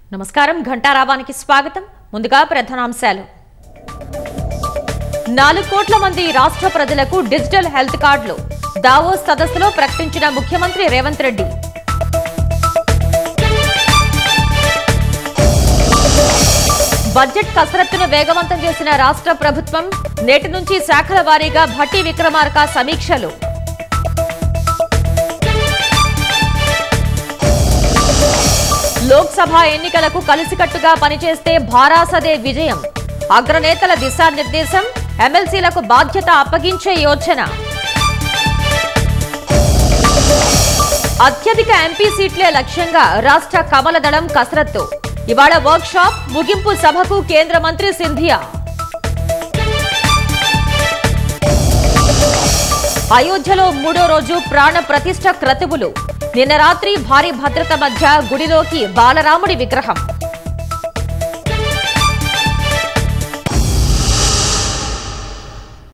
నమస్కారం ఘంటారావానికి స్వాగతం ముందుగా ప్రధానాంశాలు నాలుగు కోట్ల మంది రాష్ట్ర ప్రజలకు డిజిటల్ హెల్త్ కార్డులు దావోస్ సదస్సులో ప్రకటించిన ముఖ్యమంత్రి రేవంత్ రెడ్డి బడ్జెట్ కసరత్తును వేగవంతం చేసిన రాష్ట్ర ప్రభుత్వం నేటి నుంచి శాఖల వారీగా భట్టి విక్రమార్క సమీక్షలు లోక్సభ ఎన్నికలకు కలిసికట్టుగా పనిచేస్తే భారాసదే విజయం అగ్రనేతల దిశానిర్దేశం ఎమ్మెల్సీలకు బాధ్యత అప్పగించే యోచన అత్యధిక ఎంపీ సీట్లే లక్ష్యంగా రాష్ట్ర కమలదళం కసరత్తు ఇవాళ వర్క్ షాప్ ముగింపు సభకు కేంద్ర మంత్రి సింధియా అయోధ్యలో మూడో రోజు ప్రాణ ప్రతిష్ఠ క్రతువులు నిన్న రాత్రి భారీ భద్రత మధ్య గుడిలోకి బాలరాముడి విగ్రహం